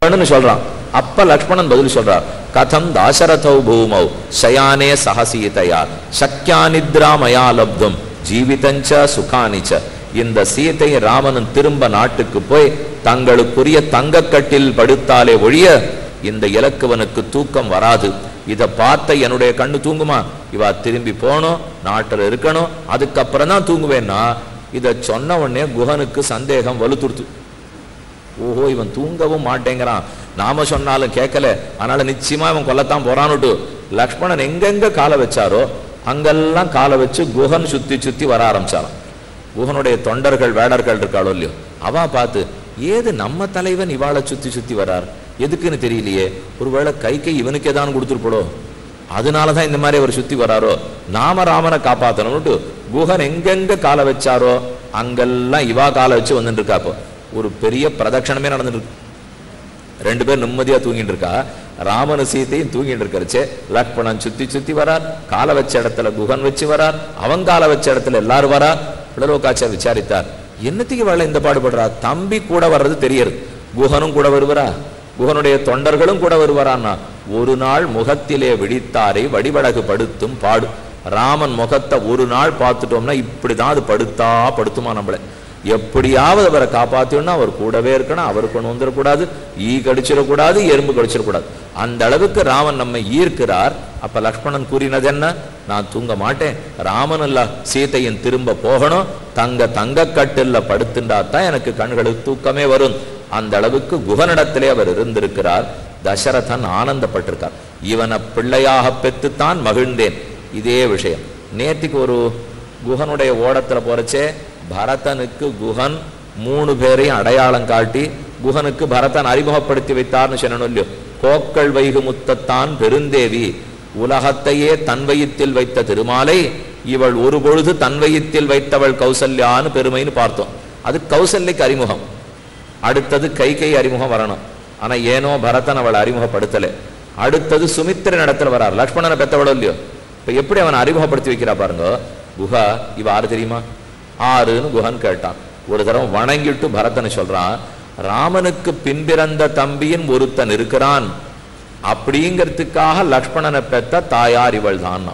லக்ஷ்மணன் சொல்றான் அப்ப லக்ஷ்மணன் பதில் சொல்றார் கதம் தாசரதௌ பூமௌ சயானே சகசீதையா சக்கியானித்ரா மயா லப்தும் ஜீவிதஞ்ச சுகானிச்ச இந்த சீதை ராமனும் திரும்ப நாட்டுக்கு போய் தங்களுக்குரிய தங்கக்கட்டில் படுத்தாலே ஒழிய இந்த இலக்குவனுக்கு தூக்கம் வராது இத பார்த்த என்னுடைய கண்ணு தூங்குமா இவ திரும்பி போகணும் நாட்டுல இருக்கணும் அதுக்கப்புறம் தான் தூங்குவேன்னா இத சொன்ன உடனே குஹனுக்கு சந்தேகம் வலுத்துடுத்து ஓஹோ இவன் தூங்கவும் மாட்டேங்கிறான் நாம சொன்னாலும் கேட்கல அதனால நிச்சயமா இவன் கொல்லத்தான் போறான்னுட்டு லக்ஷ்மணன் எங்கெங்க காலை வச்சாரோ அங்கெல்லாம் காலை வச்சு குஹன் சுத்தி சுத்தி வர ஆரம்பிச்சாராம் குஹனுடைய தொண்டர்கள் வேடர்கள் இருக்காளோ இல்லையோ அவா பார்த்து ஏது நம்ம தலைவன் இவாளை சுத்தி சுத்தி வரார் எதுக்குன்னு தெரியலையே ஒருவேளை கை கை இவனுக்கு ஏதான் கொடுத்துருப்படோ அதனாலதான் இந்த மாதிரி அவர் சுத்தி வராரோ நாம ராமனை காப்பாத்தணும்னுட்டு குஹன் எங்கெங்க காலை வச்சாரோ அங்கெல்லாம் இவா காலை வச்சு வந்துட்டு இருக்கா இப்போ ஒரு பெரிய பிரதட்சணமே நடந்துட்டு இருக்கு ரெண்டு பேர் நிம்மதியா தூங்கிட்டு இருக்கா ராமனு சீதையும் தூங்கிட்டு இருக்கறச்சே லக்ஷ்மணன் சுத்தி சுத்தி வரார் காலை வச்ச இடத்துல குகன் வச்சு வரார் அவன் காலை வச்ச இடத்துல எல்லாரும் வரா பிளரோகாச்சார் விசாரித்தார் என்னத்துக்கு வேலை இந்த பாடுபடுறா தம்பி கூட வர்றது தெரியுது குகனும் கூட வருவரா குகனுடைய தொண்டர்களும் கூட வருவரான்னா ஒரு நாள் முகத்திலே விழித்தாரை வடிவடகு படுத்தும் பாடு ராமன் முகத்தை ஒரு நாள் பார்த்துட்டோம்னா இப்படிதான் அது படுத்தா படுத்துமா நம்மளை எப்படியாவது அவரை காப்பாத்தணும்னா அவர் கூடவே இருக்கணும் அவர் கொண்டு வந்துடக்கூடாது ஈ கடிச்சிடக்கூடாது எறும்பு கடிச்சிடக்கூடாது அந்த அளவுக்கு ராமன் நம்மை ஈர்க்கிறார் அப்ப லக்ஷ்மணன் கூறினது என்ன நான் தூங்க மாட்டேன் ராமன் இல்ல சீதையின் திரும்ப போகணும் தங்க தங்க கட்டில்ல படுத்துண்டா தான் எனக்கு கண்களுக்கு தூக்கமே வரும் அந்த அளவுக்கு குகனிடத்திலே அவர் இருந்திருக்கிறார் தசரதன் ஆனந்தப்பட்டிருக்கார் இவனை பிள்ளையாக பெற்றுத்தான் மகிழ்ந்தேன் இதே விஷயம் நேத்திக்கு ஒரு குகனுடைய ஓடத்துல போறச்சே பரதனுக்கு குஹன் மூணு பேரையும் அடையாளம் காட்டி குஹனுக்கு பரதன் அறிமுகப்படுத்தி வைத்தார்னு சொன்னோம் இல்லையோ கோக்கள் வைகு முத்தத்தான் பெருந்தேவி உலகத்தையே தன் வயித்தில் வைத்த திருமாலை இவள் ஒரு பொழுது தன் வயித்தில் வைத்தவள் கௌசல்யான்னு பெருமைன்னு பார்த்தோம் அது கௌசல்யக்கு அறிமுகம் அடுத்தது கை கை அறிமுகம் வரணும் ஆனா ஏனோ பரதன் அவளை அறிமுகப்படுத்தலை அடுத்தது சுமித்திரன் இடத்துல வரார் லக்ஷ்மணனை பெத்தவளோ இல்லையோ இப்ப எப்படி அவனை அறிமுகப்படுத்தி வைக்கிறா பாருங்க குஹா இவ ஆறு தெரியுமா ஆறுன்னு குஹன் கேட்டான் ஒரு தடவை வணங்கிட்டு பரதனை சொல்றான் ராமனுக்கு பின்பிறந்த தம்பியின் ஒருத்தன் இருக்கிறான் அப்படிங்கிறதுக்காக லக்ஷ்மணனை பெத்த தாயார் இவள் தான்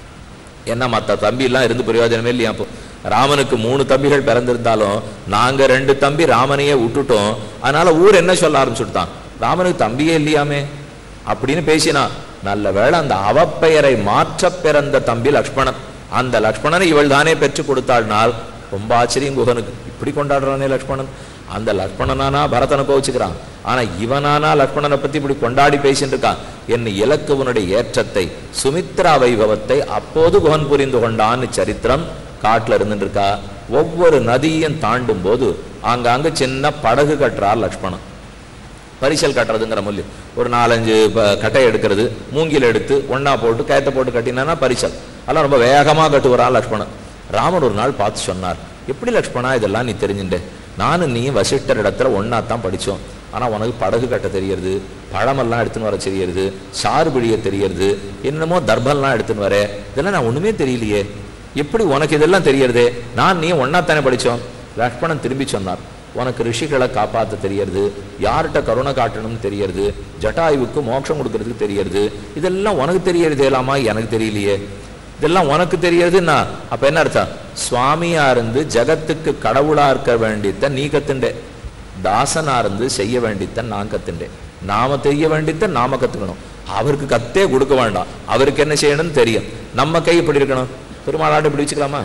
என்ன மற்ற தம்பி எல்லாம் இருந்து பிரயோஜனமே இல்லையா அப்போ ராமனுக்கு மூணு தம்பிகள் பிறந்திருந்தாலும் நாங்க ரெண்டு தம்பி ராமனையே விட்டுட்டோம் அதனால ஊர் என்ன சொல்ல ஆரம்பிச்சுட்டான் ராமனுக்கு தம்பியே இல்லையாமே அப்படின்னு பேசினா நல்ல வேளை அந்த அவப்பெயரை மாற்ற பிறந்த தம்பி லக்ஷ்மணன் அந்த லக்ஷ்மணனை இவள் தானே பெற்று கொடுத்தாள்னால் ரொம்ப ஆச்சரியம் குகனுக்கு இப்படி கொண்டாடுறானே லக்ஷ்மணன் அந்த லக்ஷ்மணனானா பரதனை கோவிச்சுக்கிறான் ஆனா இவனானா லக்ஷ்மணனை பத்தி இப்படி கொண்டாடி பேசிட்டு இருக்கான் என் இலக்குவனுடைய ஏற்றத்தை சுமித்ரா வைபவத்தை அப்போது குகன் புரிந்து கொண்டான்னு சரித்திரம் காட்டுல இருந்துட்டு இருக்கா ஒவ்வொரு நதியும் தாண்டும் போது ஆங்காங்க சின்ன படகு கட்டுறார் லக்ஷ்மணன் பரிசல் கட்டுறதுங்கிற மூலியம் ஒரு நாலஞ்சு ப- கட்டையை எடுக்கிறது மூங்கில் எடுத்து ஒண்ணா போட்டு கயத்தை போட்டு கட்டினா பரிசல் அதெல்லாம் ரொம்ப வேகமா கட்டுவரான் லக்ஷ்மணன் ராமன் ஒரு நாள் பார்த்து சொன்னார் எப்படி லக்ஷ்மணா இதெல்லாம் நீ தெரிஞ்சுட்ட நானும் நீ வசிஷ்டர் இடத்துல ஒண்ணா தான் படிச்சோம் ஆனா உனக்கு படகு கட்ட தெரியறது பழமெல்லாம் எடுத்துன்னு வர தெரியறது சாறு பிழிய தெரியறது என்னமோ தர்பம்லாம் எடுத்துன்னு வர இதெல்லாம் நான் ஒண்ணுமே தெரியலையே எப்படி உனக்கு இதெல்லாம் தெரியறதே நான் நீ ஒண்ணா தானே படிச்சோம் லக்ஷ்மணன் திரும்பி சொன்னார் உனக்கு ரிஷிகளை காப்பாத்த தெரியறது யார்கிட்ட கருணை காட்டணும்னு தெரியறது ஜட்டாயுவுக்கு மோட்சம் கொடுக்கறதுக்கு தெரியறது இதெல்லாம் உனக்கு தெரியறதேலாமா எனக்கு தெரியலையே இதெல்லாம் உனக்கு தெரியறதுன்னா அப்ப என்ன அர்த்தம் சுவாமியா இருந்து ஜகத்துக்கு கடவுளா இருக்க வேண்டியத நீ கத்துண்டே தாசனா இருந்து செய்ய வேண்டியத நான் கத்துண்டேன் நாம தெரிய வேண்டியத நாம கத்துக்கணும் அவருக்கு கத்தே கொடுக்க வேண்டாம் அவருக்கு என்ன செய்யணும்னு தெரியும் நம்ம கை இப்படி இருக்கணும் பெருமாளாட்டு இப்படி வச்சுக்கலாமா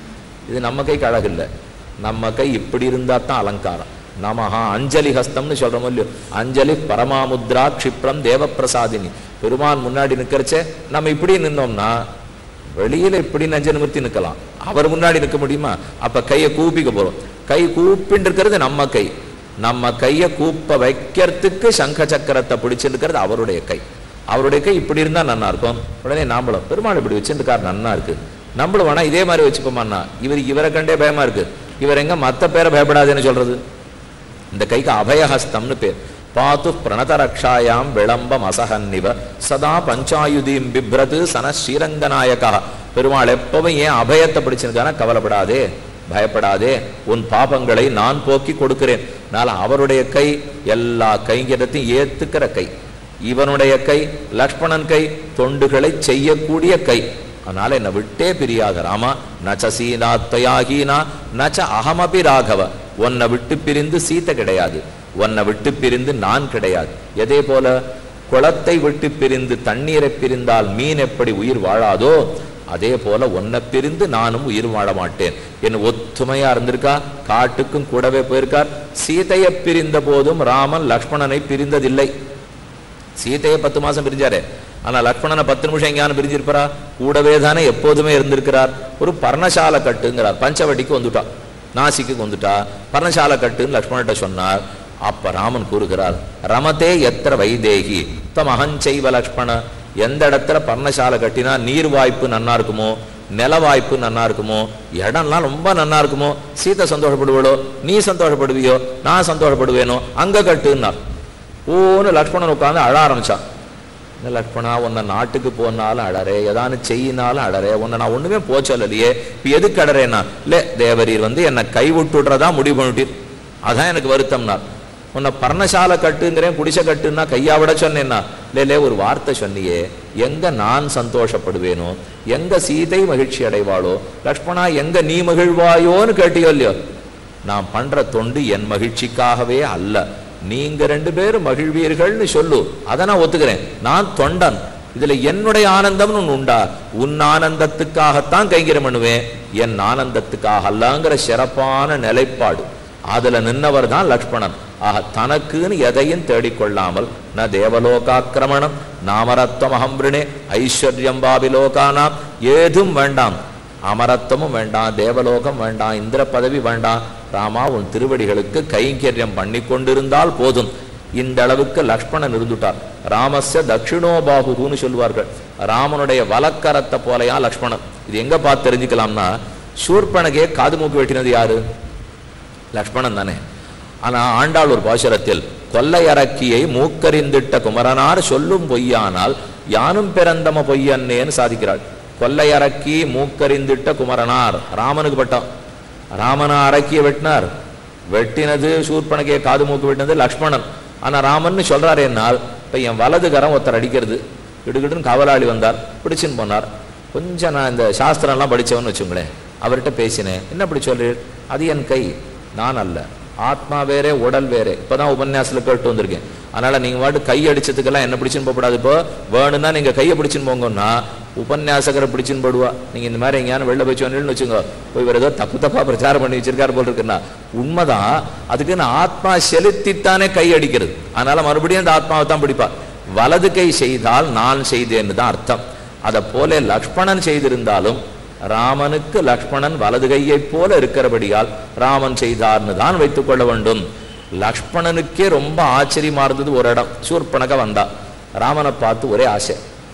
இது நம்ம கைக்கு அழகு இல்லை நம்ம கை இப்படி இருந்தா தான் அலங்காரம் நமஹா அஞ்சலி ஹஸ்தம்னு சொல்றோம் இல்லையோ அஞ்சலி பரமாமுத்ரா க்ஷிப்ரம் தேவப்பிரசாதினி பெருமான் முன்னாடி நிக்கிறச்சே நம்ம இப்படி நின்னோம்னா வெளியில இப்படி நெஞ்ச நிமிர்த்தி நிக்கலாம் அவர் முன்னாடி நிற்க முடியுமா அப்ப கையை கூப்பிக்க போறோம் கை கூப்பின்னு இருக்கிறது நம்ம கை நம்ம கையை கூப்ப வைக்கிறதுக்கு சங்க சக்கரத்தை பிடிச்சிருக்கிறது அவருடைய கை அவருடைய கை இப்படி இருந்தா நன்னா இருக்கும் உடனே நாமளும் பெருமாள் இப்படி வச்சிருக்காரு நன்னா இருக்கு நம்மளும் வேணா இதே மாதிரி வச்சுப்போமாண்ணா இவர் இவரை கண்டே பயமா இருக்கு இவர் எங்க மத்த பேரை பயப்படாதுன்னு சொல்றது இந்த கைக்கு அபயஹஸ்தம்னு பேர் பாத்து பிரணத ரக்ஷாயாம் விளம்பம் அசகன்னிவ சதா பஞ்சாயுதீம் பிப்ரது சன ஸ்ரீரங்கநாயகா பெருமாள் எப்பவும் ஏன் அபயத்தை பிடிச்சிருக்கானா கவலைப்படாதே பயப்படாதே உன் பாபங்களை நான் போக்கி கொடுக்கிறேன் அதனால அவருடைய கை எல்லா கைங்கிறதையும் ஏத்துக்கிற கை இவனுடைய கை லக்ஷ்மணன் கை தொண்டுகளை செய்யக்கூடிய கை அதனால என்னை விட்டே பிரியாத ராமா நச்ச சீனா துவயாகீனா நச்ச அகமபி ராகவ உன்னை விட்டு பிரிந்து சீத்தை கிடையாது உன்னை விட்டு பிரிந்து நான் கிடையாது எதே போல குளத்தை விட்டு பிரிந்து தண்ணீரை பிரிந்தால் மீன் எப்படி உயிர் வாழாதோ அதே போல உன்னை பிரிந்து நானும் உயிர் வாழ மாட்டேன் என் ஒத்துமையா இருந்திருக்கா காட்டுக்கும் கூடவே போயிருக்கார் சீதையை பிரிந்த போதும் ராமன் லக்ஷ்மணனை பிரிந்ததில்லை சீதையை பத்து மாசம் பிரிஞ்சாரே ஆனா லக்ஷ்மணனை பத்து நிமிஷம் எங்கேயானு பிரிஞ்சிருப்பாரா கூடவே தானே எப்போதுமே இருந்திருக்கிறார் ஒரு பர்ணசாலை கட்டுங்கிறார் பஞ்சவடிக்கு வந்துட்டான் நாசிக்கு வந்துட்டா பர்ணசாலை கட்டுன்னு லக்ஷ்மணன்ட்ட சொன்னார் அப்ப ராமன் கூறுகிறார் ரமதே எத்திர வைதேகி தம் அகஞ்செய்வ லக்ஷ்மண எந்த இடத்துல பர்ணசாலை கட்டினா நீர் வாய்ப்பு நன்னா இருக்குமோ நில வாய்ப்பு நன்னா இருக்குமோ இடம்லாம் ரொம்ப நன்னா இருக்குமோ சீதை சந்தோஷப்படுவளோ நீ சந்தோஷப்படுவியோ நான் சந்தோஷப்படுவேனோ அங்க கட்டுன்னார் ஓன்னு லக்ஷ்மணன் உட்கார்ந்து அழ ஆரம்பிச்சான் என்ன லக்ஷ்மணா உன்னை நாட்டுக்கு போனாலும் அழறே ஏதானு செய்யினாலும் அழறே உன்னை நான் ஒண்ணுமே போ சொல்லலையே இப்ப எதுக்கு அழறேன்னா இல்ல தேவரீர் வந்து என்னை கைவிட்டுடுறதா முடிவு பண்ணிட்டீர் அதான் எனக்கு வருத்தம்னார் உன்னை பர்ணசாலை கட்டுங்கிறேன் குடிசை கட்டுன்னா கையா விட சொன்னேன்னா இல்ல இல்ல ஒரு வார்த்தை சொன்னியே எங்க நான் சந்தோஷப்படுவேனோ எங்க சீதை மகிழ்ச்சி அடைவாளோ லக்ஷ்மணா எங்க நீ மகிழ்வாயோன்னு கேட்டியோ இல்லையோ நான் பண்ற தொண்டு என் மகிழ்ச்சிக்காகவே அல்ல நீங்க ரெண்டு பேரும் மகிழ்வீர்கள்னு சொல்லு அதை நான் ஒத்துக்கிறேன் நான் தொண்டன் இதுல என்னுடைய ஆனந்தம்னு ஒண்ணு உண்டா உன் ஆனந்தத்துக்காகத்தான் கைங்கரம் பண்ணுவேன் என் ஆனந்தத்துக்காக அல்லங்கிற சிறப்பான நிலைப்பாடு அதுல நின்னவர் தான் லக்ஷ்மணன் ஆக தனக்குன்னு எதையும் தேடிக்கொள்ளாமல் ந தேவலோகாக்கிரமணம் நாமரத்வம் அகம்பிருணே ஐஸ்வர்யம் பாபிலோகானாம் ஏதும் வேண்டாம் அமரத்துவமும் வேண்டாம் தேவலோகம் வேண்டாம் இந்திர பதவி வேண்டாம் ராமா உன் திருவடிகளுக்கு கைங்கரியம் பண்ணி கொண்டிருந்தால் போதும் இந்த அளவுக்கு லக்ஷ்மணன் இருந்துட்டார் ராமஸ்ய தட்சிணோபாகுன்னு சொல்லுவார்கள் ராமனுடைய வலக்கரத்தை போலையா லக்ஷ்மணன் இது எங்க பார்த்து தெரிஞ்சுக்கலாம்னா சூர்பனகே காது மூக்கு வெட்டினது யாரு லக்ஷ்மணன் தானே ஆனா ஆண்டாள் ஒரு பாசுரத்தில் கொல்லையரக்கியை மூக்கறிந்திட்ட குமரனார் சொல்லும் பொய்யானால் யானும் பிறந்தம பொய்யன்னேன்னு சாதிக்கிறாள் கொல்லையரக்கி மூக்கறிந்திட்ட குமரனார் ராமனுக்கு பட்டம் ராமனா அரக்கிய வெட்டினார் வெட்டினது சூர்பனகையை காது மூக்கு வெட்டினது லக்ஷ்மணன் ஆனா ராமன்னு சொல்றாரு என்னால் இப்ப என் வலது கரம் ஒருத்தர் அடிக்கிறது கிடுகிடுன்னு காவலாளி வந்தார் பிடிச்சுன்னு போனார் கொஞ்சம் நான் இந்த சாஸ்திரம்லாம் படிச்சவன்னு வச்சுங்களேன் அவர்கிட்ட பேசினேன் என்ன இப்படி சொல்றீர் அது என் கை நான் அல்ல ஆத்மா வேறே உடல் வேறே இப்பதான் உபன்யாசத்துல கேட்டு வந்திருக்கேன் அதனால நீங்க வாட்டு கை அடிச்சதுக்கெல்லாம் என்ன பிடிச்சுன்னு போகக்கூடாது இப்போ வேணும்னா நீங்க கையை பிடிச்சுன்னு போங்கன்னா உபன்யாசகரை பிடிச்சுன்னு போடுவா நீங்க இந்த மாதிரி எங்கேயானு வெளில போய் சொன்னீங்கன்னு வச்சுங்க போய் இவர் ஏதோ தப்பு தப்பா பிரச்சாரம் பண்ணி வச்சிருக்காரு போல் இருக்குன்னா உண்மைதான் அதுக்கு நான் ஆத்மா செலுத்தித்தானே கை அடிக்கிறது அதனால மறுபடியும் அந்த ஆத்மாவை தான் பிடிப்பா வலது கை செய்தால் நான் செய்தேன்னு தான் அர்த்தம் அதை போல லக்ஷ்மணன் செய்திருந்தாலும் ராமனுக்கு லக்ஷ்மணன் வலது கையைப் போல இருக்கிறபடியால் ராமன் செய்தார்னு தான் வைத்துக் கொள்ள வேண்டும் லக்ஷ்மணனுக்கே ரொம்ப ஆச்சரியமா இருந்தது ஒரு இடம் சூர்பனக வந்தா ராமனை பார்த்து ஒரே ஆசை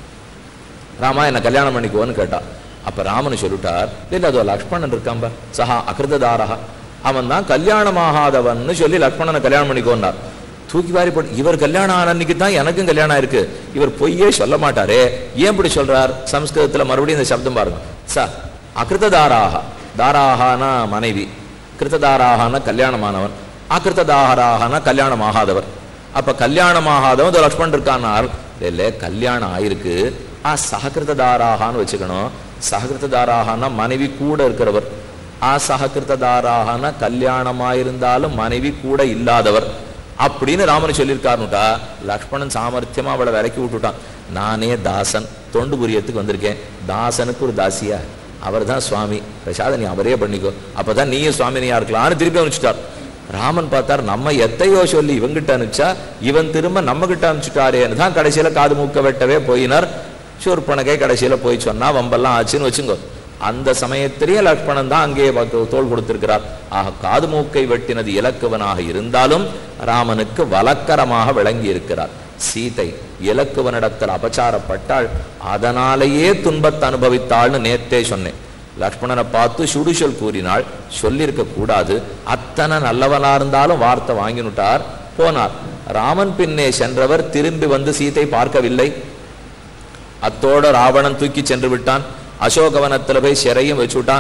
ராமா என்ன கல்யாணம் பண்ணிக்குவோன்னு கேட்டா அப்ப ராமன் சொல்லிட்டார் இல்ல அதோ லக்ஷ்மணன் இருக்காம்ப சஹா அகிருததாரஹா அவன் தான் கல்யாணமாகாதவன்னு சொல்லி லக்ஷ்மணனை கல்யாணம் பண்ணிக்கோன்னார் தூக்கி வாரி போட்டு இவர் கல்யாணம் ஆன அன்னைக்கு தான் எனக்கும் கல்யாணம் ஆயிருக்கு இவர் பொய்யே சொல்ல மாட்டாரே ஏன் இப்படி சொல்றார் சம்ஸ்கிருதத்துல மறுபடியும் இந்த சப்தம் பாருங்க ச அகிருததாராக தாராகான மனைவி கிருத்ததாராகனா கல்யாணமானவன் அகிருத்ததாராகனா கல்யாணம் ஆகாதவர் அப்ப கல்யாணம் ஆகாதவன் இதோ லக்ஷ்மணன் இருக்கானார் இல்ல கல்யாணம் ஆயிருக்கு ஆ சககிருத்ததாராகான்னு வச்சுக்கணும் சககிருத்ததாராகனா மனைவி கூட இருக்கிறவர் ஆ சககிருத்ததாராகனா கல்யாணமாயிருந்தாலும் மனைவி கூட இல்லாதவர் அப்படின்னு ராமன் சொல்லியிருக்காருனுட்டா லக்ஷ்மணன் சாமர்த்தியமா அவளை விலக்கி விட்டுட்டான் நானே தாசன் தொண்டு புரியத்துக்கு வந்திருக்கேன் தாசனுக்கு ஒரு தாசியா அவர் தான் சுவாமி பிரசாத நீ அவரே பண்ணிக்கோ அப்பதான் நீயும் சுவாமினியா இருக்கலாம்னு திருப்பி அனுப்பிச்சிட்டார் ராமன் பார்த்தார் நம்ம எத்தையோ சொல்லி இவங்கிட்ட அனுப்பிச்சா இவன் திரும்ப நம்ம கிட்ட அனுப்பிச்சுட்டாரேன்னு தான் கடைசியில காது மூக்க வெட்டவே போயினார் சூர்பனகை கடைசியில போய் சொன்னா வம்பெல்லாம் ஆச்சுன்னு வச்சுங்கோ அந்த சமயத்திலேயே லக்ஷ்மணன் தான் அங்கே வ- தோள் கொடுத்திருக்கிறார் ஆக காது மூக்கை வெட்டினது இலக்குவனாக இருந்தாலும் ராமனுக்கு வலக்கரமாக விளங்கி இருக்கிறார் சீதை இலக்குவனிடத்தில் அபச்சாரப்பட்டாள் அதனாலேயே துன்பத்தை அனுபவித்தாள்னு நேத்தே சொன்னேன் லக்ஷ்மணனை பார்த்து சுடுசொல் கூறினாள் சொல்லியிருக்க கூடாது அத்தனை நல்லவனா இருந்தாலும் வார்த்தை வாங்கினுட்டார் போனார் ராமன் பின்னே சென்றவர் திரும்பி வந்து சீதை பார்க்கவில்லை அத்தோட ராவணன் தூக்கி சென்று விட்டான் அசோகவனத்துல போய் சிறையும் வச்சு விட்டான்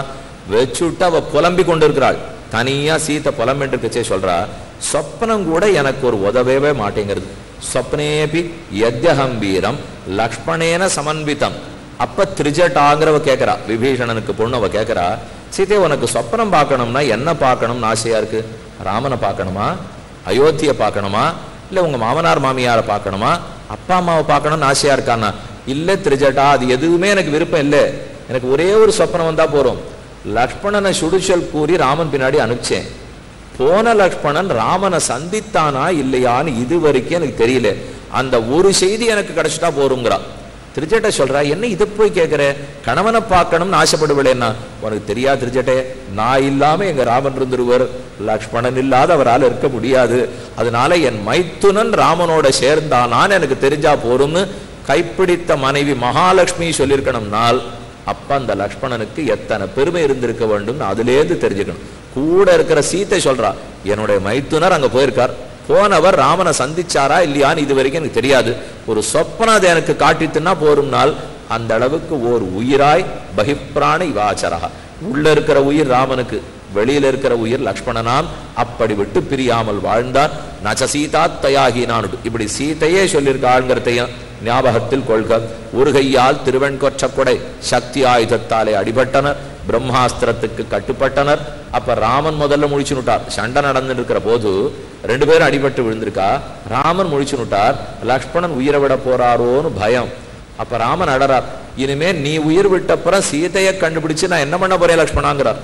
வச்சுட்டு அவ புலம்பி கொண்டிருக்கிறாள் தனியா சீத்தை புலம்பிட்டு இருக்கச்சே சொல்றா சொப்னம் கூட எனக்கு ஒரு உதவவே மாட்டேங்கிறது சொப்னேபி யத்யஹம் வீரம் லக்ஷ்மணேன சமன்விதம் அப்ப திரிஜட்டாங்கிறவ கேட்கறா விபீஷணனுக்கு பொண்ணு அவ கேட்கறா சீதை உனக்கு சொப்பனம் பார்க்கணும்னா என்ன பார்க்கணும்னு ஆசையா இருக்கு ராமனை பார்க்கணுமா அயோத்தியை பார்க்கணுமா இல்ல உங்க மாமனார் மாமியாரை பார்க்கணுமா அப்பா அம்மாவை பார்க்கணும்னு ஆசையா இருக்கானா இல்ல திரிஜட்டா அது எதுவுமே எனக்கு விருப்பம் இல்லை எனக்கு ஒரே ஒரு சொப்பனம் வந்தா போறோம் லக்ஷ்மணனை சுடுச்சல் கூறி ராமன் பின்னாடி அனுப்பிச்சேன் போன லக்ஷ்மணன் ராமனை சந்தித்தானா இல்லையான்னு இது வரைக்கும் எனக்கு தெரியல அந்த ஒரு செய்தி எனக்கு கிடைச்சிட்டா போருங்கிறா திருச்சட்டை சொல்றா என்ன இதை போய் கேட்கிற கணவனை பார்க்கணும்னு ஆசைப்படுவளேன்னா உனக்கு தெரியா திருச்சட்டே நான் இல்லாம எங்க ராமன் இருந்துருவர் லக்ஷ்மணன் இல்லாத அவரால் இருக்க முடியாது அதனால என் மைத்துனன் ராமனோட சேர்ந்தானான்னு எனக்கு தெரிஞ்சா போரும்னு கைப்பிடித்த மனைவி மகாலட்சுமி சொல்லியிருக்கணும்னால் அப்ப அந்த லக்ஷ்மணனுக்கு எத்தனை பெருமை இருந்திருக்க வேண்டும்னு அதுலேருந்து தெரிஞ்சுக்கணும் கூட இருக்கிற சீத்தை சொல்றா என்னுடைய மைத்துனர் அங்க போயிருக்கார் போனவர் ராமனை சந்திச்சாரா இல்லையான்னு இது வரைக்கும் எனக்கு தெரியாது ஒரு சொப்பனம் அதை எனக்கு காட்டித்துன்னா போரும்னால் அந்த அளவுக்கு ஓர் உயிராய் பகிப்பிராண இவாச்சரா உள்ள இருக்கிற உயிர் ராமனுக்கு வெளியில இருக்கிற உயிர் லக்ஷ்மணனாம் அப்படி விட்டு பிரியாமல் வாழ்ந்தார் நச்ச சீதா தயாகினான் இப்படி சீதையே சொல்லியிருக்காளுங்கிறதையும் ஞாபகத்தில் கொள்க ஒரு கையால் திருவெண்கொற்ற கொடை சக்தி ஆயுதத்தாலே அடிபட்டனர் பிரம்மாஸ்திரத்துக்கு கட்டுப்பட்டனர் அப்ப ராமன் முதல்ல முழிச்சு நுட்டார் சண்டை நடந்துட்டு இருக்கிற போது ரெண்டு பேரும் அடிபட்டு விழுந்திருக்கா ராமன் முழிச்சு நுட்டார் லக்ஷ்மணன் உயிரை விட போறாரோன்னு பயம் அப்ப ராமன் அடறார் இனிமே நீ உயிர் விட்டப்புறம் சீதையை கண்டுபிடிச்சு நான் என்ன பண்ண போறேன் லக்ஷ்மணாங்கிறார்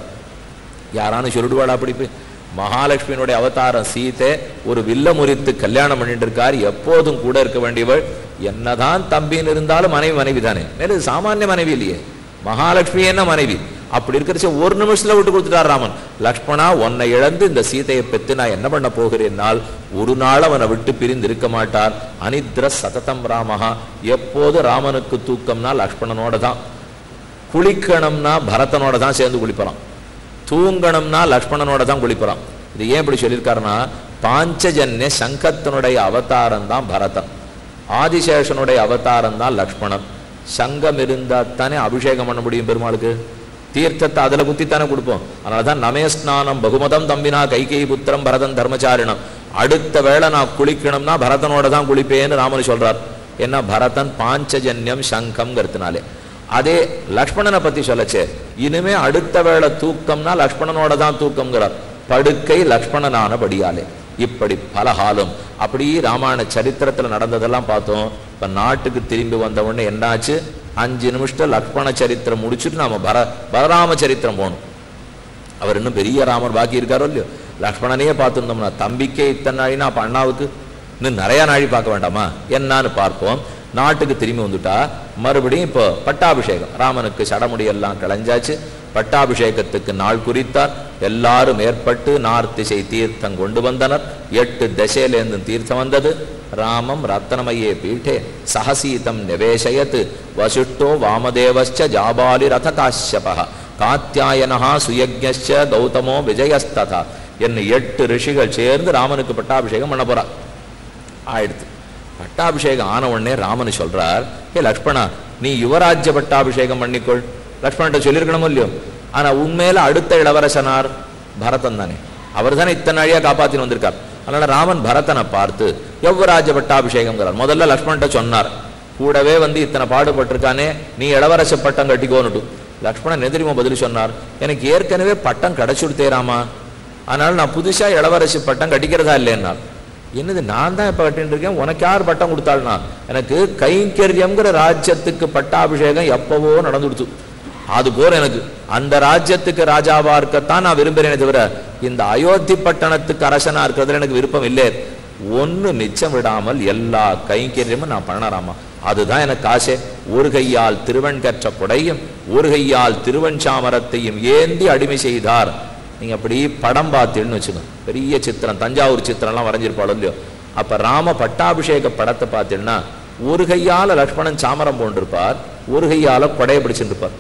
யாரானு சொல்லிடுவாளா அப்படி போய் மகாலட்சுமியினுடைய அவதாரம் சீதை ஒரு வில்ல முறித்து கல்யாணம் பண்ணிட்டு இருக்கார் எப்போதும் கூட இருக்க வேண்டியவள் என்னதான் தம்பின்னு இருந்தாலும் மனைவி மனைவி தானே மேலும் சாமானிய மனைவி இல்லையே மகாலட்சுமி என்ன மனைவி அப்படி இருக்கிறச்ச ஒரு நிமிஷத்துல விட்டு கொடுத்துட்டார் ராமன் லக்ஷ்மணா உன்னை இழந்து இந்த சீதையை பெத்து நான் என்ன பண்ண போகிறேன்னால் ஒரு நாள் அவனை விட்டு பிரிந்து இருக்க மாட்டார் அனித்ர சததம் ராமஹா எப்போது ராமனுக்கு தூக்கம்னா லக்ஷ்மணனோட தான் குளிக்கணும்னா பரதனோட தான் சேர்ந்து குளிப்பறான் தூங்கணும்னா லக்ஷ்மணனோட தான் குளிப்பறான் இது ஏன் இப்படி சொல்லியிருக்காருன்னா பாஞ்சஜன்ய சங்கத்தினுடைய அவதாரம் தான் பரதன் ஆதிசேஷனுடைய அவதாரம் தான் லக்ஷ்மணன் சங்கம் இருந்தா தானே அபிஷேகம் பண்ண முடியும் பெருமாளுக்கு தீர்த்தத்தை அதுல குத்தித்தானே கொடுப்போம் அதனால தான் நமே ஸ்நானம் பகுமதம் தம்பினா கைகை புத்திரம் பரதன் தர்மச்சாரிணம் அடுத்த வேளை நான் குளிக்கணும்னா பரதனோட தான் குளிப்பேன்னு ராமன் சொல்றார் என்ன பரதன் பாஞ்சஜன்யம் சங்கம்ங்கிறதுனாலே அதே லக்ஷ்மணனை பத்தி சொல்லச்சே இனிமே அடுத்த வேளை தூக்கம்னா லக்ஷ்மணனோட தான் தூக்கம்ங்கிறார் படுக்கை லக்ஷ்மணனானபடியாலே இப்படி பலகாலம் அப்படி ராமாயண சரித்திரத்துல நடந்ததெல்லாம் பார்த்தோம் இப்ப நாட்டுக்கு திரும்பி வந்த உடனே என்னாச்சு அஞ்சு நிமிஷத்துல லக்ஷ்மண சரித்திரம் முடிச்சுட்டு நாம பர பலராம சரித்திரம் போகணும் அவர் இன்னும் பெரிய ராமர் பாக்கி இருக்காரோ இல்லையோ லக்ஷ்மணனையே பார்த்துருந்தோம்னா தம்பிக்கே இத்தனை நாழினா அப்ப அண்ணாவுக்கு இன்னும் நிறைய நாழி பார்க்க வேண்டாமா என்னான்னு பார்ப்போம் நாட்டுக்கு திரும்பி வந்துட்டா மறுபடியும் இப்போ பட்டாபிஷேகம் ராமனுக்கு சடமுடியெல்லாம் கிளஞ்சாச்சு பட்டாபிஷேகத்துக்கு நாள் குறித்தார் எல்லாரும் ஏற்பட்டு நார் திசை தீர்த்தம் கொண்டு வந்தனர் எட்டு திசையிலேருந்து தீர்த்தம் வந்தது ராமம் ரத்தனமயே பீட்டே சகசீதம் நிவேசயத் வசிஷ்டோ வாமதேவச்ச ஜாபாலி ரத காஷ்யப காத்தியாயனஹா சுயஜ்ஞச்ச கௌதமோ விஜயஸ்ததா என்ன எட்டு ரிஷிகள் சேர்ந்து ராமனுக்கு பட்டாபிஷேகம் பண்ண போறா ஆயிடுத்து பட்டாபிஷேகம் ஆன உடனே ராமன் சொல்றார் ஏ லக்ஷ்மணா நீ யுவராஜ்ய பட்டாபிஷேகம் பண்ணிக்கொள் லக்ஷ்மணன் சொல்லியிருக்கணுமோ இல்லையோ ஆனா உண்மையில அடுத்த இளவரசனார் பரதன் தானே அவர் தானே இத்தனை நாழியா காப்பாத்தின்னு வந்திருக்கார் அதனால ராமன் பரதனை பார்த்து யுவராஜ்ய பட்டாபிஷேகம்ங்கிறார் முதல்ல லக்ஷ்மண்கிட்ட சொன்னார் கூடவே வந்து இத்தனை பாடுபட்டிருக்கானே நீ இளவரச பட்டம் கட்டிக்கோன்னுட்டு லக்ஷ்மணன் எதிரிமா பதில் சொன்னார் எனக்கு ஏற்கனவே பட்டம் கிடைச்சுடுத்தே ராமா அதனால நான் புதுசா இளவரசி பட்டம் கட்டிக்கிறதா இல்லைன்னார் என்னது நான் தான் இப்ப கட்டின்னு இருக்கேன் உனக்கு யார் பட்டம் கொடுத்தாள்னா எனக்கு கைங்கரியம்ங்கிற ராஜ்யத்துக்கு பட்டாபிஷேகம் எப்பவோ நடந்துடுச்சு அது போற எனக்கு அந்த ராஜ்யத்துக்கு ராஜாவா இருக்கத்தான் நான் விரும்புறேனே தவிர இந்த அயோத்தி பட்டணத்துக்கு அரசனா இருக்கிறதுல எனக்கு விருப்பம் இல்லை ஒண்ணு மிச்சம் விடாமல் எல்லா கைங்கரியமும் நான் பண்ணறாமா அதுதான் எனக்கு ஆசை ஒரு கையால் திருவன் கற்ற கொடையும் ஒரு கையால் திருவன் சாமரத்தையும் ஏந்தி அடிமை செய்தார் நீங்க அப்படி படம் பார்த்தீங்கன்னு வச்சுக்கோங்க பெரிய சித்திரம் தஞ்சாவூர் சித்திரம்லாம் வரைஞ்சிருப்பாளோ இல்லையோ அப்ப ராம பட்டாபிஷேக படத்தை பார்த்தீங்கன்னா ஒரு கையால லக்ஷ்மணன் சாமரம் போன்றிருப்பார் ஒரு கையால கொடையை பிடிச்சிட்டு இருப்பார்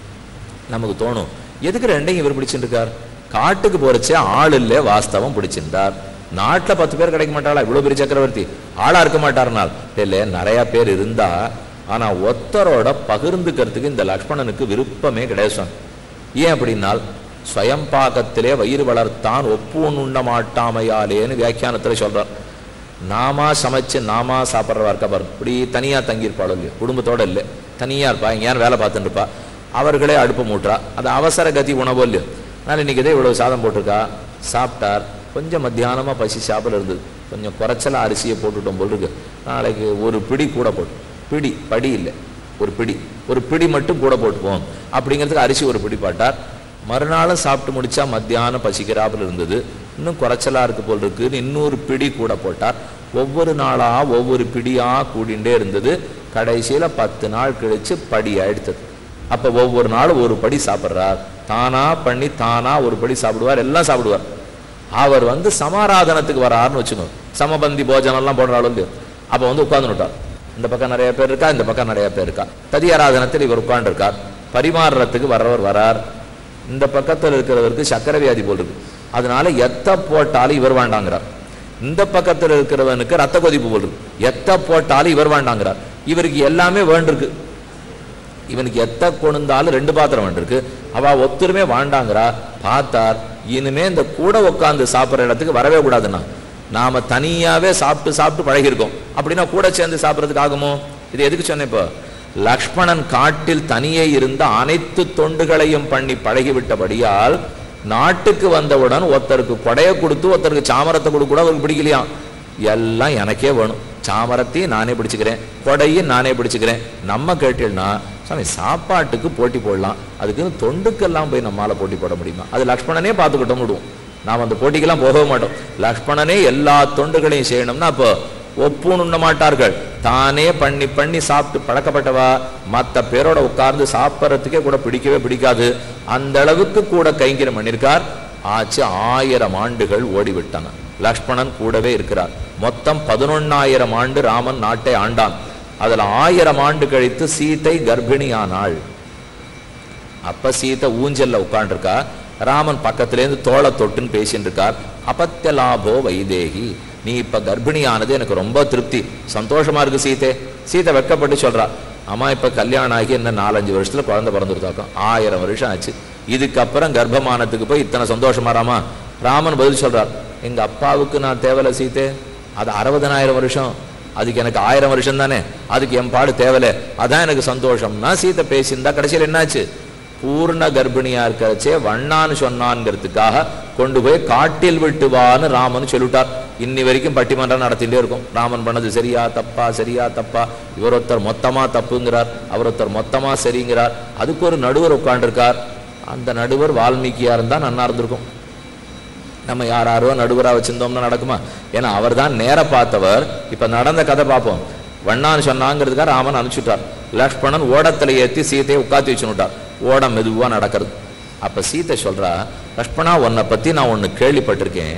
நமக்கு தோணும் எதுக்கு ரெண்டையும் இவர் பிடிச்சிட்டு இருக்கார் காட்டுக்கு போறச்சே ஆள் இல்லை வாஸ்தவம் பிடிச்சிருந்தார் நாட்டுல பத்து பேர் கிடைக்க மாட்டாளா இவ்வளவு பெரிய சக்கரவர்த்தி ஆளா இருக்க மாட்டாருனால் இல்ல நிறைய பேர் இருந்தா ஆனா ஒத்தரோட பகிர்ந்துக்கிறதுக்கு இந்த லக்ஷ்மணனுக்கு விருப்பமே கிடையாது சுவாமி ஏன் அப்படின்னால் ஸ்வயம் பாகத்திலே வயிறு வளர்த்தான் ஒப்பூன் உண்ண மாட்டாமையாலேன்னு வியாக்கியானத்துல சொல்றார் நாமா சமைச்சு நாமா சாப்பிட்றவா இருக்கா பாரு இப்படி தனியா தங்கியிருப்பாளோ இல்லையோ குடும்பத்தோட இல்லை தனியா இருப்பா எங்கேயாரும் வேலை பார்த்துட்டு இருப்பா அவர்களே அடுப்பு மூட்டுறா அது அவசர கதி உணவோ இல்லையோ அதனால இன்னைக்கு இதே இவ்வளவு சாதம் போட்டிருக்கா சாப்பிட்டார் கொஞ்சம் மத்தியானமா பசி சாப்பிட இருந்தது கொஞ்சம் குறைச்சலா அரிசியை போட்டுட்டோம் போல் இருக்கு நாளைக்கு ஒரு பிடி கூட போட்டு பிடி படி இல்லை ஒரு பிடி ஒரு பிடி மட்டும் கூட போட்டுப்போம் அப்படிங்கிறதுக்கு அரிசி ஒரு பிடி பாட்டார் மறுநாளும் சாப்பிட்டு முடிச்சா மத்தியானம் பசிக்கிறாப்புல இருந்தது இன்னும் குறைச்சலா இருக்கு போல் இருக்குன்னு இன்னொரு பிடி கூட போட்டார் ஒவ்வொரு நாளா ஒவ்வொரு பிடியா கூடிண்டே இருந்தது கடைசியில பத்து நாள் கழிச்சு படி எடுத்தது அப்ப ஒவ்வொரு நாளும் ஒரு படி சாப்பிட்றார் தானா பண்ணி தானா ஒரு படி சாப்பிடுவார் எல்லாம் சாப்பிடுவார் அவர் வந்து சமாராதனத்துக்கு வராருன்னு வச்சுக்கோங்க சமபந்தி போஜனம் எல்லாம் போடுறாலும் இல்லையோ அப்ப வந்து உட்கார்ந்துட்டார் இந்த பக்கம் நிறைய பேர் இருக்கா இந்த பக்கம் நிறைய பேர் இருக்கா ததியாராதனத்தில் இவர் உட்கார்ந்துருக்கார் பரிமாறுறதுக்கு வர்றவர் வரார் இந்த பக்கத்தில் இருக்கிறவருக்கு சக்கரை வியாதி போல் இருக்கு அதனால எத்த போட்டாலும் இவர் வேண்டாங்கிறார் இந்த பக்கத்தில் இருக்கிறவனுக்கு ரத்த கொதிப்பு போல் இருக்கு எத்த போட்டாலும் இவர் வேண்டாங்கிறார் இவருக்கு எல்லாமே வேண்டிருக்கு இவனுக்கு எத்த கொண்டாலும் ரெண்டு பாத்திரம் வேண்டிருக்கு அவ ஒத்துருமே வாண்டாங்கிறா பார்த்தார் இனிமே இந்த கூட உட்காந்து சாப்பிட்ற இடத்துக்கு வரவே கூடாதுன்னா நாம தனியாவே சாப்பிட்டு சாப்பிட்டு பழகியிருக்கோம் அப்படின்னா கூட சேர்ந்து சாப்பிட்றதுக்கு ஆகுமோ இது எதுக்கு சொன்னேன் இப்போ லக்ஷ்மணன் காட்டில் தனியே இருந்த அனைத்து தொண்டுகளையும் பண்ணி பழகிவிட்டபடியால் நாட்டுக்கு வந்தவுடன் ஒருத்தருக்கு கொடையை கொடுத்து ஒருத்தருக்கு சாமரத்தை கொடுக்க கூட அவருக்கு பிடிக்கலையாம் எல்லாம் எனக்கே வேணும் சாமரத்தையும் நானே பிடிச்சுக்கிறேன் கொடையும் நானே பிடிச்சுக்கிறேன் நம்ம கேட்டீங்கன்னா சாமி சாப்பாட்டுக்கு போட்டி போடலாம் அதுக்கு தொண்டுக்கெல்லாம் போய் நம்மால போட்டி போட முடியுமா அது லக்ஷ்மணனே பார்த்துக்கிட்டோம் விடுவோம் நாம் அந்த போட்டிக்கெல்லாம் போகவே மாட்டோம் லக்ஷ்மணனே எல்லா தொண்டுகளையும் செய்யணும்னா அப்போ ஒப்புணுண்ண மாட்டார்கள் தானே பண்ணி பண்ணி சாப்பிட்டு பழக்கப்பட்டவா மற்ற பேரோட உட்கார்ந்து சாப்பிட்றதுக்கே கூட பிடிக்கவே பிடிக்காது அந்த அளவுக்கு கூட கைங்கரம் பண்ணியிருக்கார் ஆச்சு ஆயிரம் ஆண்டுகள் ஓடிவிட்டன லக்ஷ்மணன் கூடவே இருக்கிறார் மொத்தம் பதினொன்னாயிரம் ஆண்டு ராமன் நாட்டை ஆண்டான் அதுல ஆயிரம் ஆண்டு கழித்து சீதை கர்ப்பிணியானாள் அப்ப சீதை ஊஞ்சல்ல உட்காண்டிருக்கா ராமன் பக்கத்திலேருந்து தோளை தொட்டுன்னு பேசிட்டு இருக்கார் அபத்திய லாபோ வைதேகி நீ இப்ப கர்ப்பிணியானது எனக்கு ரொம்ப திருப்தி சந்தோஷமா இருக்கு சீதே சீதை வெட்கப்பட்டு சொல்றா அம்மா இப்ப கல்யாணம் ஆகி என்ன நாலஞ்சு வருஷத்துல குழந்தை பிறந்துருத்தாக்கும் ஆயிரம் வருஷம் ஆச்சு இதுக்கப்புறம் கர்ப்பமானத்துக்கு போய் இத்தனை சந்தோஷமா ராமா ராமன் பதில் சொல்றார் எங்க அப்பாவுக்கு நான் தேவலை சீதே அது அறுபதனாயிரம் வருஷம் அதுக்கு எனக்கு ஆயிரம் வருஷம் தானே அதுக்கு என் பாடு தேவலை அதான் எனக்கு சந்தோஷம்னா சீதை பேசியிருந்தா கடைசியில் என்னாச்சு பூர்ண கர்ப்பிணியா இருக்கிறச்சே வண்ணான்னு சொன்னான்ங்கிறதுக்காக கொண்டு போய் காட்டில் விட்டுவான்னு ராமன் சொல்லிட்டார் இன்னி வரைக்கும் பட்டிமன்றம் நடத்திட்டே இருக்கும் ராமன் பண்ணது சரியா தப்பா சரியா தப்பா இவர் ஒருத்தர் மொத்தமா தப்புங்கிறார் அவர் ஒருத்தர் மொத்தமா சரிங்கிறார் அதுக்கு ஒரு நடுவர் உட்காண்டிருக்கார் அந்த நடுவர் வால்மீகியா இருந்தா நன்னா இருந்திருக்கும் நம்ம யார் யாரோ நடுவரா வச்சிருந்தோம்னா நடக்குமா ஏன்னா அவர் தான் நேர பார்த்தவர் இப்ப நடந்த கதை பார்ப்போம் வண்ணான்னு சொன்னாங்கிறதுக்காக ராமன் அனுப்பிச்சுட்டார் லக்ஷ்மணன் ஓடத்துல ஏத்தி சீதையை உட்காத்தி வச்சுனுட்டார் ஓடம் மெதுவா நடக்கிறது அப்ப சீதை சொல்றா லக்ஷ்மணா உன்னை பத்தி நான் ஒண்ணு கேள்விப்பட்டிருக்கேன்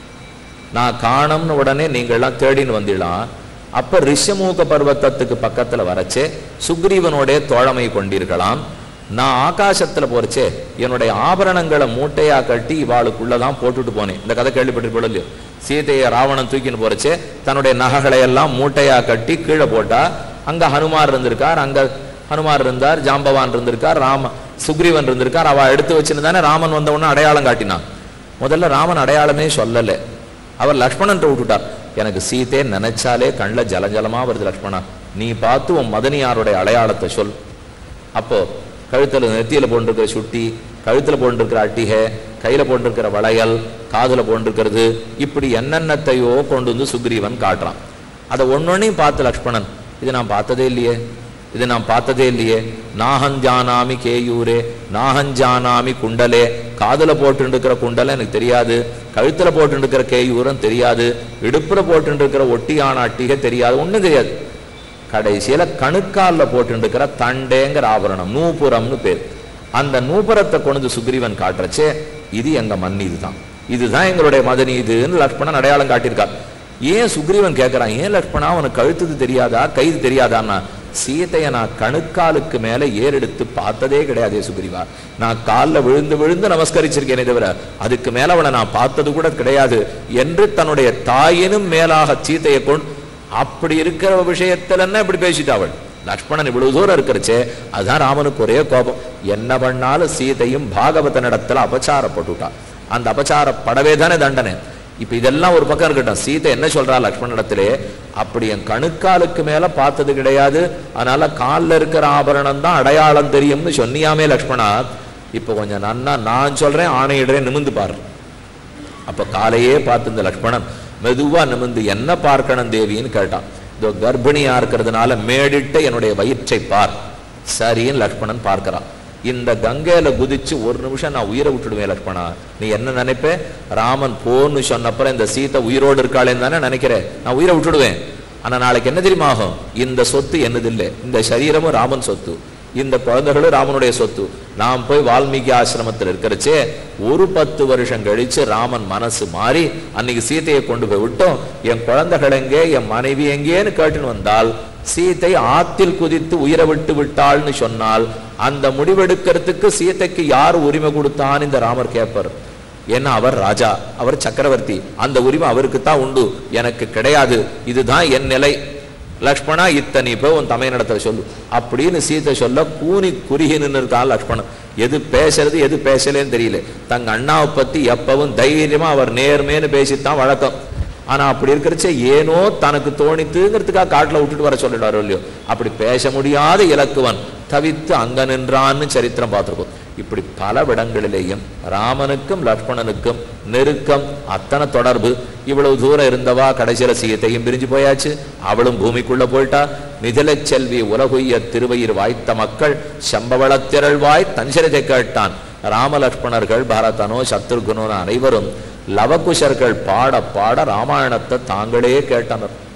நான் காணோம்னு உடனே நீங்கள்லாம் தேடின்னு வந்துடலாம் அப்ப ரிஷமூக பர்வத்தத்துக்கு பக்கத்துல வரச்சே சுக்ரீவனோட தோழமை கொண்டீர்களாம் நான் ஆகாசத்துல போறச்சே என்னுடைய ஆபரணங்களை மூட்டையா கட்டி இவாளுக்குள்ளதான் போட்டுட்டு போனேன் இந்த கதை கேள்விப்பட்டு இல்லையோ சீதையை ராவணன் தூக்கின்னு போறச்சே தன்னுடைய நகைகளை எல்லாம் மூட்டையா கட்டி கீழே போட்டா அங்க ஹனுமார் இருந்திருக்கார் அங்க ஹனுமார் இருந்தார் ஜாம்பவான் இருந்திருக்கார் ராம சுக்ரீவன் இருந்திருக்கார் அவ எடுத்து வச்சிருந்தானே ராமன் வந்த உடனே அடையாளம் காட்டினான் முதல்ல ராமன் அடையாளமே சொல்லலை அவர் லக்ஷ்மணன் விட்டுட்டார் எனக்கு சீதே நினைச்சாலே கண்ணில் ஜலஜலமா வருது லக்ஷ்மணா நீ பார்த்து உன் மதனியாருடைய அடையாளத்தை சொல் அப்போ கழுத்துல நெத்தியில போட்டிருக்கிற சுட்டி கழுத்துல போட்டிருக்கிற அட்டிகை கையில போட்டிருக்கிற வளையல் காதுல போட்டிருக்கிறது இப்படி என்னென்னத்தையோ கொண்டு வந்து சுக்ரீவன் காட்டுறான் அதை ஒன்னொன்னையும் பார்த்து லக்ஷ்மணன் இது நான் பார்த்ததே இல்லையே இது நான் பார்த்ததே இல்லையே நாகஞ்சானாமி கேயூரே நாகஞ்சானாமி குண்டலே காதுல போட்டுருக்கிற குண்டலை எனக்கு தெரியாது கழுத்துல போட்டுருக்கிற கேயூரம் தெரியாது இடுப்புல போட்டுருக்கிற ஒட்டியான அட்டிகை தெரியாது ஒண்ணும் தெரியாது கடைசியில கணுக்கால்ல போட்டுருக்கிற தண்டேங்கிற ஆபரணம் நூபுரம்னு பேர் அந்த நூபுரத்தை கொண்டு வந்து சுக்ரீவன் காட்டுறச்சே இது எங்க மண் இதுதான் இதுதான் எங்களுடைய மதனி இதுன்னு லக்ஷ்மணன் அடையாளம் காட்டியிருக்கார் ஏன் சுக்ரீவன் கேட்கறான் ஏன் லக்ஷ்மணா உனக்கு கழுத்துது தெரியாதா கைது தெரியாதான்னா சீதையை நான் கணுக்காலுக்கு மேல ஏறெடுத்து பார்த்ததே கிடையாதே சுக்ரீவா நான் காலில் விழுந்து விழுந்து நமஸ்கரிச்சிருக்கேனே தவிர அதுக்கு மேல அவளை நான் பார்த்தது கூட கிடையாது என்று தன்னுடைய தாயினும் மேலாக சீதையை கொண்டு அப்படி இருக்கிற விஷயத்துல என்ன இப்படி பேசிட்டா அவள் லக்ஷ்மணன் இவ்வளவு தூரம் இருக்கிறச்சே அதுதான் ராமனுக்கு ஒரே கோபம் என்ன பண்ணாலும் சீதையும் பாகவதனிடத்துல அபச்சாரப்பட்டுட்டா அந்த அபச்சாரப்படவே தானே தண்டனை இப்ப இதெல்லாம் ஒரு பக்கம் இருக்கட்டும் சீதை என்ன சொல்றா லக்ஷ்மணனிடத்திலே அப்படி என் கணுக்காலுக்கு மேல பார்த்தது கிடையாது அதனால கால்ல இருக்கிற ஆபரணம் தான் அடையாளம் தெரியும்னு சொன்னியாமே லக்ஷ்மணா இப்ப கொஞ்சம் நன்னா நான் சொல்றேன் ஆணையிடுறேன் நிமிந்து பாரு அப்ப காலையே பார்த்து இந்த லக்ஷ்மணன் மெதுவா நிமிந்து என்ன பார்க்கணும் தேவின்னு கேட்டான் இதோ கர்ப்பிணியா இருக்கிறதுனால மேடிட்டு என்னுடைய வயிற்றை பார் சரின்னு லக்ஷ்மணன் பார்க்கறான் இந்த கங்கையில குதிச்சு ஒரு நிமிஷம் நான் உயிரை விட்டுடுவேன் லக்ஷ்மணா நீ என்ன நினைப்ப ராமன் போன்னு சொன்னப்பறம் இந்த சீத்தை உயிரோடு இருக்காளேன்னு தானே நினைக்கிறேன் நான் உயிரை விட்டுடுவேன் ஆனா நாளைக்கு என்ன தெரியுமா ஆகும் இந்த சொத்து என்னதில்லை இந்த சரீரமும் ராமன் சொத்து இந்த குழந்தைகளும் ராமனுடைய சொத்து நாம் போய் வால்மீகி ஆசிரமத்தில் இருக்கிறச்சே ஒரு பத்து வருஷம் கழிச்சு ராமன் மனசு மாறி அன்னைக்கு சீதையை கொண்டு போய் விட்டோம் என் குழந்தைகள் எங்கே என் மனைவி எங்கேன்னு கேட்டுன்னு வந்தால் சீதை ஆத்தில் குதித்து உயிரை விட்டு விட்டாள்னு சொன்னால் அந்த முடிவெடுக்கிறதுக்கு சீதைக்கு யார் உரிமை கொடுத்தான்னு இந்த ராமர் கேட்பார் ஏன்னா அவர் ராஜா அவர் சக்கரவர்த்தி அந்த உரிமை அவருக்கு தான் உண்டு எனக்கு கிடையாது இதுதான் என் நிலை லக்ஷ்மணா இத்தனை போய் உன் தமையனிடத்துல சொல்லு அப்படின்னு சீதை சொல்ல கூனி குறுகி நின்று இருக்கான் லக்ஷ்மணன் எது பேசுறது எது பேசலேன்னு தெரியல தங்க அண்ணாவை பத்தி எப்பவும் தைரியமா அவர் நேர்மேன்னு பேசித்தான் வழக்கம் ஆனா அப்படி இருக்கிறச்ச ஏனோ தனக்கு தோணித்துங்கிறதுக்காக காட்டுல விட்டுட்டு வர சொல்லிடுவாரோ இல்லையோ அப்படி பேச முடியாத இலக்குவன் தவித்து அங்க நின்றான்னு சரித்திரம் பார்த்திருக்கோம் இப்படி பல இடங்களிலேயும் ராமனுக்கும் லக்ஷ்மணனுக்கும் நெருக்கம் அத்தனை தொடர்பு இவ்வளவு தூரம் இருந்தவா கடைசியில சீத்தையும் பிரிஞ்சு போயாச்சு அவளும் பூமிக்குள்ள போயிட்டா மிதிலச் செல்வி உலகுய்ய திருவயிர் வாய்த்த மக்கள் செம்பவளத்திரள்வாய் தஞ்சரிதை கேட்டான் ராமலக்ஷ்மணர்கள் பரதனோ சத்ருகுனோ அனைவரும் லவகுஷர்கள் பாட பாட ராமாயணத்தை தாங்களே கேட்டனர்